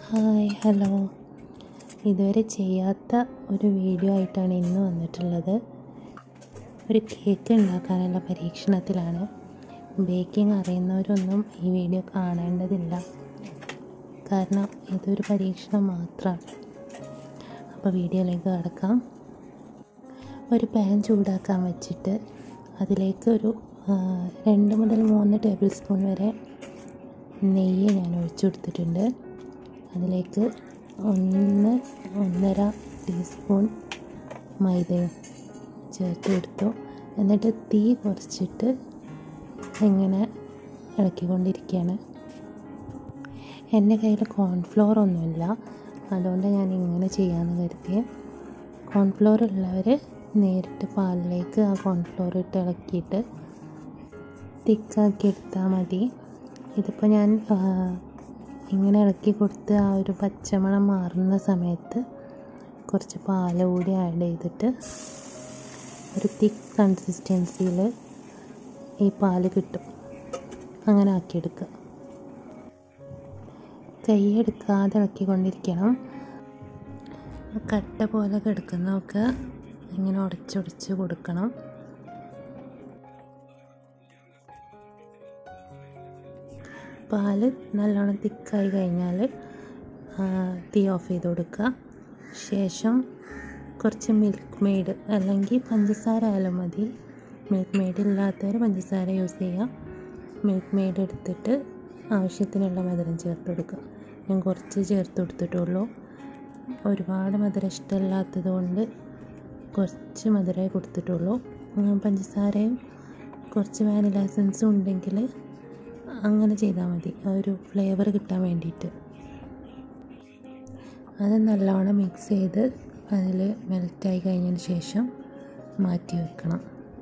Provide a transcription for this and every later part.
hi hello ഇതുവരെ ചെയ്യാത്ത ഒരു വീഡിയോ ആയിട്ടാണ് ഇന്ന് വന്നിട്ടുള്ളത് ഒരു കേക്ക് ഉണ്ടാക്കാനുള്ള പരീക്ഷണത്തിലാണ് ബേക്കിംഗ് അറിയുന്നവരൊന്നും ഈ വീഡിയോ കാണേണ്ടതില്ല കാരണം ഇതൊരു പരീക്ഷണം മാത്രമാണ് അപ്പോൾ വീഡിയോയിലേക്ക് കടക്കാം ഒരു പാൻ ചൂടാക്കാൻ വെച്ചിട്ട് അതിലേക്ക് ഒരു ആ, രണ്ട് മുതൽ മൂന്ന് ടേബിൾ സ്പൂൺ വരെ നെയ്യ് ഞാൻ ഒഴിച്ചു കൊടുത്തിട്ടുണ്ട് അതിലേക്ക് ഒന്ന് ഒന്നര ടീസ്പൂൺ മൈദയും ചേർത്ത് കൊടുത്തു എന്നിട്ട് തീ കുറച്ചിട്ട് ഇങ്ങനെ ഇളക്കിക്കൊണ്ടിരിക്കുകയാണ് എൻ്റെ കയ്യിൽ കോൺഫ്ലോർ ഒന്നുമില്ല അതുകൊണ്ട് ഞാൻ ഇങ്ങനെ ചെയ്യാമെന്ന് കരുതി കോൺഫ്ലോർ ഉള്ളവർ നേരിട്ട് പാലിലേക്ക് ആ കോൺഫ്ലോർ ഇട്ട് ഇളക്കിയിട്ട് തിക്കാക്കി എടുത്താൽ മതി ഇതിപ്പോൾ ഞാൻ ആ, ഇങ്ങനെ ഇളക്കി കൊടുത്ത് ആ ഒരു പച്ചമണം മാറുന്ന സമയത്ത് കുറച്ച് പാൽ കൂടി ആഡ് ചെയ്തിട്ട് ഒരു തിക്ക് കൺസിസ്റ്റൻസിയിൽ ഈ പാല് കിട്ടും അങ്ങനെ ആക്കിയെടുക്കുക കൈ എടുക്കാതെ ഇളക്കിക്കൊണ്ടിരിക്കണം കട്ട പോലെ കിടക്കുന്നതൊക്കെ ഇങ്ങനെ ഉടച്ചൊടിച്ച് കൊടുക്കണം പാല് നല്ലോണം തിക്കായി കഴിഞ്ഞാൽ തീ ഓഫ് ചെയ്ത് കൊടുക്കുക ശേഷം കുറച്ച് മിൽക്ക് മെയ്ഡ് അല്ലെങ്കിൽ പഞ്ചസാര ആയാലും മതി മിൽക്ക് മെയ്ഡ് ഇല്ലാത്തവർ പഞ്ചസാര യൂസ് ചെയ്യുക മിൽക്ക് മെയ്ഡ് എടുത്തിട്ട് ആവശ്യത്തിനുള്ള മധുരം ചേർത്ത് കൊടുക്കുക ഞാൻ കുറച്ച് ചേർത്ത് കൊടുത്തിട്ടുള്ളൂ ഒരുപാട് മധുരം ഇഷ്ടമില്ലാത്തത് കൊണ്ട് കുറച്ച് മധുരമേ കൊടുത്തിട്ടുള്ളൂ ഉം, പഞ്ചസാരയും കുറച്ച് വാനില എസൻസും ഉണ്ടെങ്കിൽ അങ്ങനെ ചെയ്താൽ മതി ആ ഒരു ഫ്ലേവർ കിട്ടാൻ വേണ്ടിയിട്ട് അത് നല്ലോണം മിക്സ് ചെയ്ത് അതിൽ മെൽറ്റായി കഴിഞ്ഞതിന് ശേഷം മാറ്റി വെക്കണം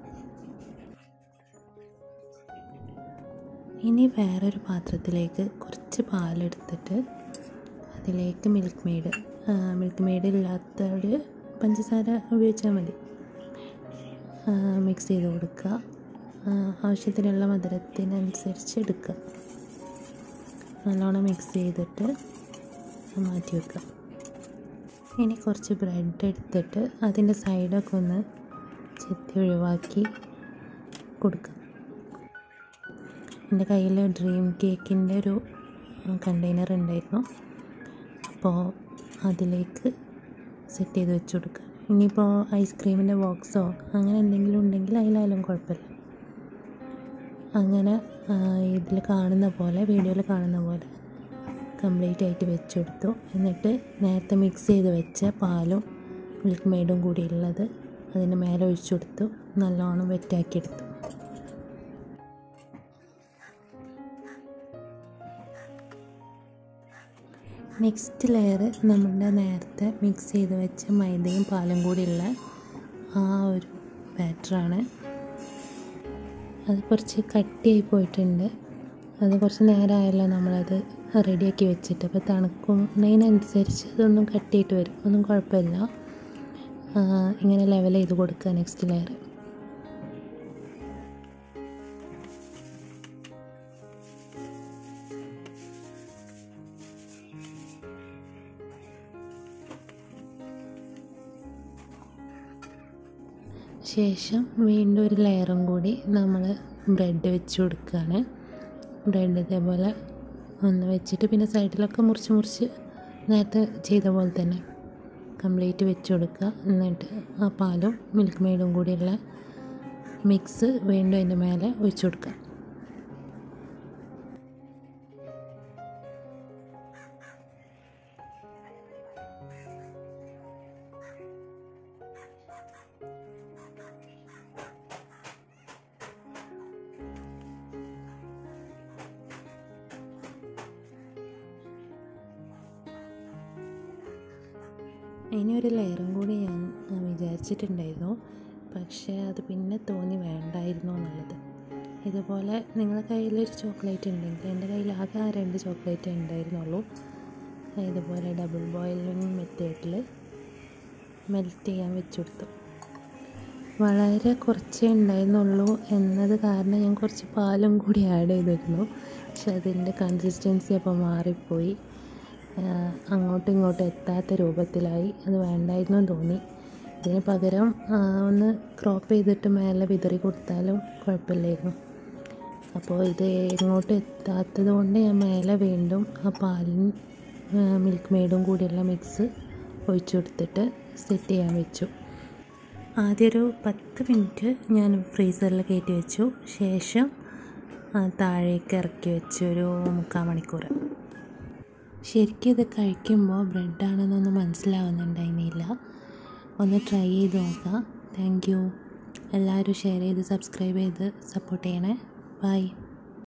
ഇനി വേറൊരു പാത്രത്തിലേക്ക് കുറച്ച് പാലെടുത്തിട്ട് അതിലേക്ക് മിൽക്ക് മെയ്ഡ് മിൽക്ക് മെയ്ഡ് ഇല്ലാത്തവർ പഞ്ചസാര ഉപയോഗിച്ചാൽ മതി മിക്സ് ചെയ്ത് കൊടുക്കുക ആ, ആവശ്യത്തിനുള്ള മധുരത്തിനനുസരിച്ച് എടുക്കുക നല്ലോണം മിക്സ് ചെയ്തിട്ട് മാറ്റി വെക്കുക ഇനി കുറച്ച് ബ്രെഡ് എടുത്തിട്ട് അതിൻ്റെ സൈഡൊക്കെ ഒന്ന് ചെത്തി ഒഴിവാക്കി കൊടുക്കുക എൻ്റെ കയ്യിൽ ഡ്രീം കേക്കിൻ്റെ ഒരു കണ്ടെയ്നർ ഉണ്ടായിരുന്നു അപ്പോൾ അതിലേക്ക് സെറ്റ് ചെയ്ത് വെച്ച് കൊടുക്കുക ഇനിയിപ്പോൾ ഐസ്ക്രീമിൻ്റെ ബോക്സോ അങ്ങനെ എന്തെങ്കിലും ഉണ്ടെങ്കിൽ അതിലായാലും കുഴപ്പമില്ല അങ്ങനെ ഇതിൽ കാണുന്ന പോലെ വീഡിയോയിൽ കാണുന്ന പോലെ കംപ്ലീറ്റ് ആയിട്ട് വെച്ച് കൊടുത്തു എന്നിട്ട് നേരത്തെ മിക്സ് ചെയ്ത് വെച്ച പാലും മിൽക്ക് മെയ്ഡും കൂടി ഉള്ളത് അതിൻ്റെ മേലെ ഒഴിച്ചു കൊടുത്തു നല്ലോണം വെറ്റാക്കിയെടുത്തു നെക്സ്റ്റ് ലെയർ നമ്മളുടെ നേരത്തെ മിക്സ് ചെയ്ത് വെച്ച മൈദയും പാലും കൂടിയുള്ള ആ ഒരു ബാറ്ററാണ് അത് കുറച്ച് കട്ടിയായി പോയിട്ടുണ്ട് അത് കുറച്ച് നേരമായല്ലോ നമ്മളത് റെഡിയാക്കി വെച്ചിട്ട് അപ്പോൾ തണുക്കുന്നതിനനുസരിച്ച് അതൊന്നും കട്ടിയിട്ട് വരും ഒന്നും കുഴപ്പമില്ല ആ, ഇങ്ങനെ ലെവൽ ചെയ്ത് കൊടുക്കുക നെക്സ്റ്റ് ലെയർ ശേഷം വീണ്ടും ഒരു ലെയറും കൂടി നമ്മൾ ബ്രെഡ് വെച്ച് കൊടുക്കുകയാണ് ബ്രെഡ് ഇതേപോലെ ഒന്ന് വെച്ചിട്ട് പിന്നെ സൈഡിലൊക്കെ മുറിച്ച് മുറിച്ച് നേരത്തെ ചെയ്ത പോലെ തന്നെ കംപ്ലീറ്റ് വെച്ച് കൊടുക്കുക എന്നിട്ട് ആ പാലും മിൽക്ക് മെയ്ഡും കൂടിയുള്ള മിക്സ് വീണ്ടും അതിൻ്റെ മേലെ ഒഴിച്ചു കൊടുക്കുക ഇനി ഒരു ലെയറും കൂടി ഞാൻ ആ, വിചാരിച്ചിട്ടുണ്ടായിരുന്നു പക്ഷേ അത് പിന്നെ തോന്നി വേണ്ടായിരുന്നു എന്നുള്ളത് ഇതുപോലെ നിങ്ങളുടെ കയ്യിലൊരു ചോക്ലേറ്റ് ഉണ്ടെങ്കിൽ എൻ്റെ കയ്യിൽ ആകെ ആ രണ്ട് ചോക്ലേറ്റ് ഉണ്ടായിരുന്നുള്ളൂ ഇതുപോലെ ഡബിൾ ബോയിലിംഗ് മെത്തേഡിൽ മെൽറ്റ് ചെയ്യാൻ വെച്ച് കൊടുത്തു വളരെ കുറച്ചേ ഉണ്ടായിരുന്നുള്ളൂ എന്നത് കാരണം ഞാൻ കുറച്ച് പാലും കൂടി ആഡ് ചെയ്തിരുന്നു പക്ഷെ അതിൻ്റെ കൺസിസ്റ്റൻസി അപ്പോൾ മാറിപ്പോയി അങ്ങോട്ടും ഇങ്ങോട്ടും എത്താത്ത രൂപത്തിലായി അത് വേണ്ടായിരുന്നു തോന്നി ഇതിന് പകരം ഒന്ന് ക്രോപ്പ് ചെയ്തിട്ട് മേലെ വിതറി കൊടുത്താലും കുഴപ്പമില്ലായിരുന്നു അപ്പോൾ ഇത് ഇങ്ങോട്ട് എത്താത്തത് കൊണ്ട് ഞാൻ മേലെ വീണ്ടും ആ പാലും മിൽക്ക് മെയ്ഡും കൂടിയുള്ള മിക്സ് ഒഴിച്ചു കൊടുത്തിട്ട് സെറ്റ് ചെയ്യാൻ വെച്ചു ആദ്യം ഒരു പത്ത് മിനിറ്റ് ഞാൻ ഫ്രീസറിൽ കയറ്റി വെച്ചു ശേഷം താഴേക്ക് ഇറക്കി വെച്ചു ഒരു മുക്കാൽ മണിക്കൂർ ശരിക്കും ഇത് കഴിക്കുമ്പോൾ ബ്രെഡാണെന്നൊന്നും മനസ്സിലാവുന്നുണ്ടായിരുന്നില്ല ഒന്ന് ട്രൈ ചെയ്ത് നോക്കാം താങ്ക് യു എല്ലാവരും ഷെയർ ചെയ്ത് സബ്സ്ക്രൈബ് ചെയ്ത് സപ്പോർട്ട് ചെയ്യണേ ബൈ